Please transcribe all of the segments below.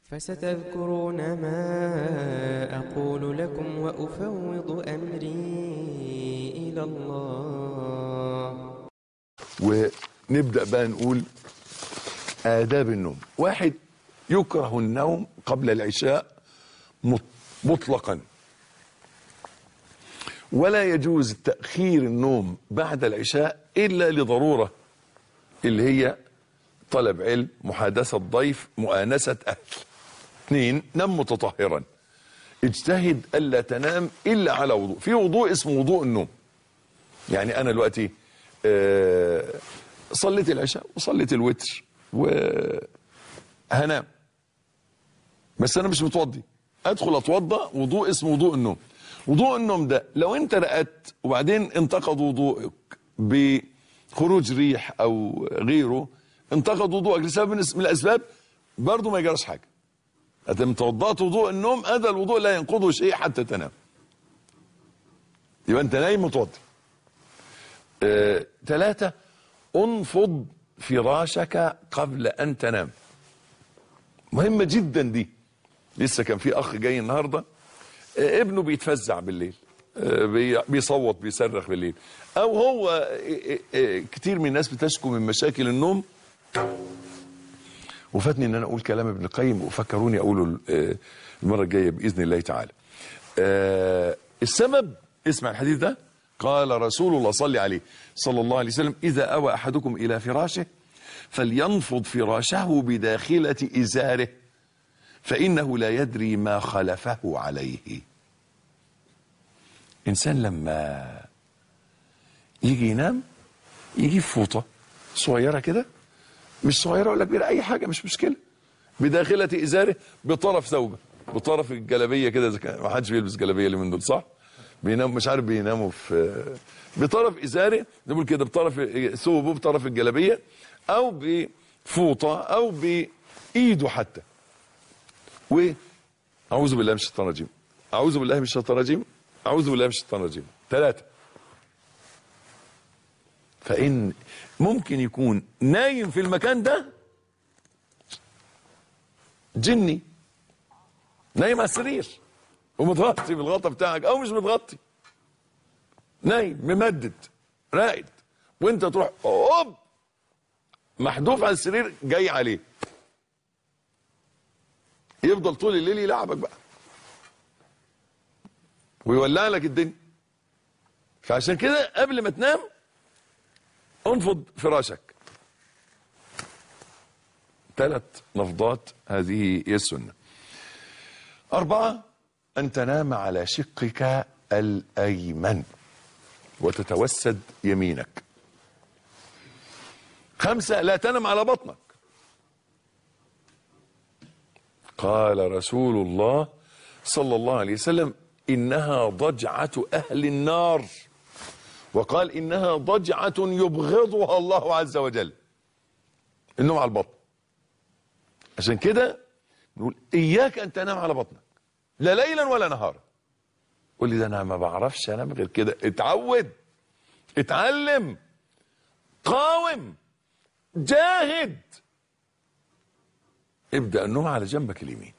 فستذكرون ما أقول لكم وأفوض أمري إلى الله ونبدأ بقى نقول آداب النوم واحد يكره النوم قبل العشاء مط- مطلقا ولا يجوز تأخير النوم بعد العشاء إلا لضرورة اللي هي طلب علم محادثة ضيف مؤانسة أهل اثنين نم متطهرا اجتهد ألا تنام إلا على وضوء في وضوء اسمه وضوء النوم يعني أنا دلوقتي آه، صليت العشاء وصليت الوتر وهنام بس أنا مش متوضي أدخل أتوضأ وضوء اسمه وضوء النوم وضوء النوم ده لو أنت رقدت وبعدين انتقد وضوءك بخروج ريح أو غيره انتقد وضوءك لسبب من من الأسباب برضه ما يجراش حاجة أنت توضأت وضوء النوم هذا الوضوء لا ينقضه شيء حتى تنام يبقى أنت نايم متوضي آه، ثلاثة انفض فراشك قبل أن تنام مهمة جدا دي لسه كان في أخ جاي النهاردة آه، ابنه بيتفزع بالليل آه، بي- بيصوت بيصرخ بالليل أو هو آه، آه، آه، كتير من الناس بتشكو من مشاكل النوم وفاتني ان انا اقول كلام ابن القيم وفكروني اقوله آه، المره الجايه باذن الله تعالى. آه، السبب اسمع الحديث ده قال رسول الله صلى عليه صلى الله عليه وسلم اذا اوى احدكم الى فراشه فلينفض فراشه بداخله ازاره فانه لا يدري ما خلفه عليه. انسان لما يجي ينام يجيب فوطه صغيره كده مش صغيره ولا كبيره اي حاجه مش مشكله بداخله ازاره بطرف ثوبه بطرف الجلابيه كده اذا كان ما حدش بيلبس جلابيه اللي من دول صح؟ بينام مش عارف بيناموا في بطرف ازاره نقول كده بطرف ثوبه بطرف الجلابيه او بفوطه او بايده حتى و اعوذ بالله من الشيطان الرجيم اعوذ بالله من الشيطان الرجيم اعوذ بالله من الشيطان الرجيم ثلاثه فإن ممكن يكون نايم في المكان ده جني نايم على السرير ومتغطي بالغطا بتاعك او مش متغطي نايم ممدد راقد وانت تروح اوب محذوف على السرير جاي عليه يفضل طول الليل يلعبك بقى ويولع لك الدنيا فعشان كده قبل ما تنام انفض فراشك ثلاث نفضات هذه هي السنة أربعة أن تنام على شقك الأيمن وتتوسد يمينك خمسة لا تنم على بطنك قال رسول الله صلى الله عليه وسلم إنها ضجعة أهل النار وقال إنها ضجعة يبغضها الله عز وجل النوم على البطن عشان كده نقول إياك أن تنام على بطنك لا ليلا ولا نهارا قول لي ده أنا ما بعرفش أنام غير كده اتعود اتعلم قاوم جاهد ابدأ النوم على جنبك اليمين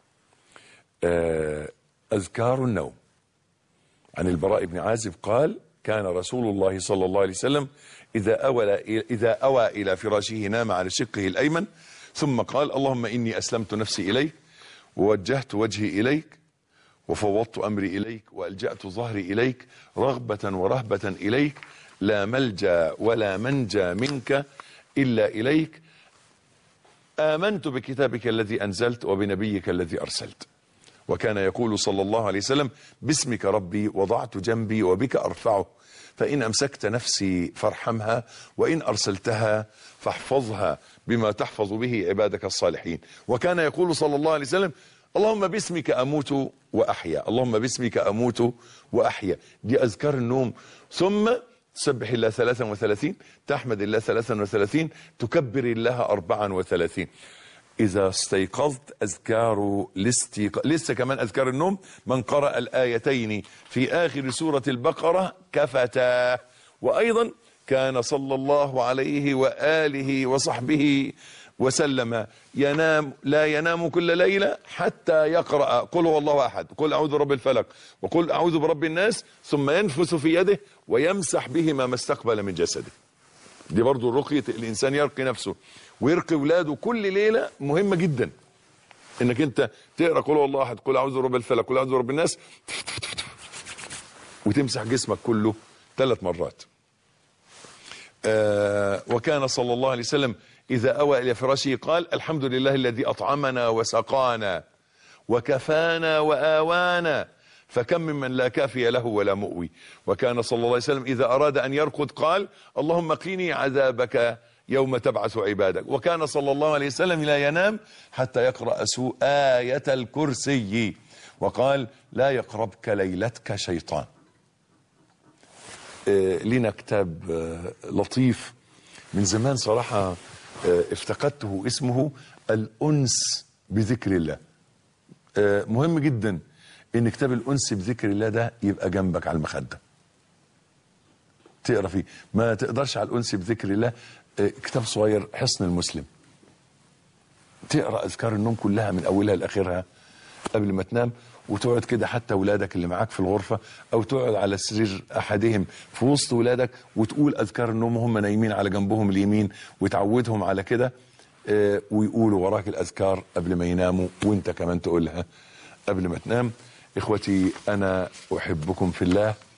آه، أذكار النوم عن البراء بن عازب قال كان رسول الله صلى الله عليه وسلم إذا أوى إذا أوى إلى فراشه نام على شقه الأيمن ثم قال اللهم إني أسلمت نفسي إليك ووجهت وجهي إليك وفوضت أمري إليك وألجأت ظهري إليك رغبة ورهبة إليك لا ملجأ ولا منجى منك إلا إليك آمنت بكتابك الذي أنزلت وبنبيك الذي أرسلت وكان يقول صلى الله عليه وسلم باسمك ربي وضعت جنبي وبك أرفعه فإن أمسكت نفسي فارحمها وإن أرسلتها فاحفظها بما تحفظ به عبادك الصالحين وكان يقول صلى الله عليه وسلم اللهم باسمك أموت وأحيا اللهم باسمك أموت وأحيا دي أذكار النوم ثم تسبح الله 33 تحمد الله 33 تكبر الله 34 إذا استيقظت أذكار الاستيقاظ لسه كمان أذكار النوم من قرأ الآيتين في آخر سورة البقرة كفتا وأيضا كان صلى الله عليه وآله وصحبه وسلم ينام لا ينام كل ليلة حتى يقرأ قل هو الله أحد قل أعوذ برب الفلق وقل أعوذ برب الناس ثم ينفث في يده ويمسح بهما ما استقبل من جسده دي برضو رقية الإنسان يرقي نفسه ويرقي ولاده كل ليلة مهمة جدا انك انت تقرا قل هو الله احد قل اعوذ برب الفلق قل اعوذ برب الناس وتمسح جسمك كله ثلاث مرات آه وكان صلى الله عليه وسلم إذا أوى إلى فراشه قال الحمد لله الذي أطعمنا وسقانا وكفانا وآوانا فكم ممن لا كافي له ولا مؤوي وكان صلى الله عليه وسلم إذا أراد أن يرقد قال اللهم قيني عذابك يوم تبعث عبادك وكان صلى الله عليه وسلم لا ينام حتى يقرأ سوء آية الكرسي وقال لا يقربك ليلتك شيطان آه، لنا كتاب آه، لطيف من زمان صراحة آه، افتقدته اسمه الأنس بذكر الله آه، مهم جدا ان كتاب الأنس بذكر الله ده يبقى جنبك على المخدة تقرا فيه ما تقدرش على الأنس بذكر الله آه، كتاب صغير حصن المسلم تقرا اذكار النوم كلها من اولها لاخرها قبل ما تنام وتقعد كده حتى ولادك اللي معاك في الغرفه او تقعد على سرير احدهم في وسط ولادك وتقول اذكار النوم وهم نايمين على جنبهم اليمين وتعودهم على كده آه، ويقولوا وراك الاذكار قبل ما يناموا وانت كمان تقولها قبل ما تنام اخوتي انا احبكم في الله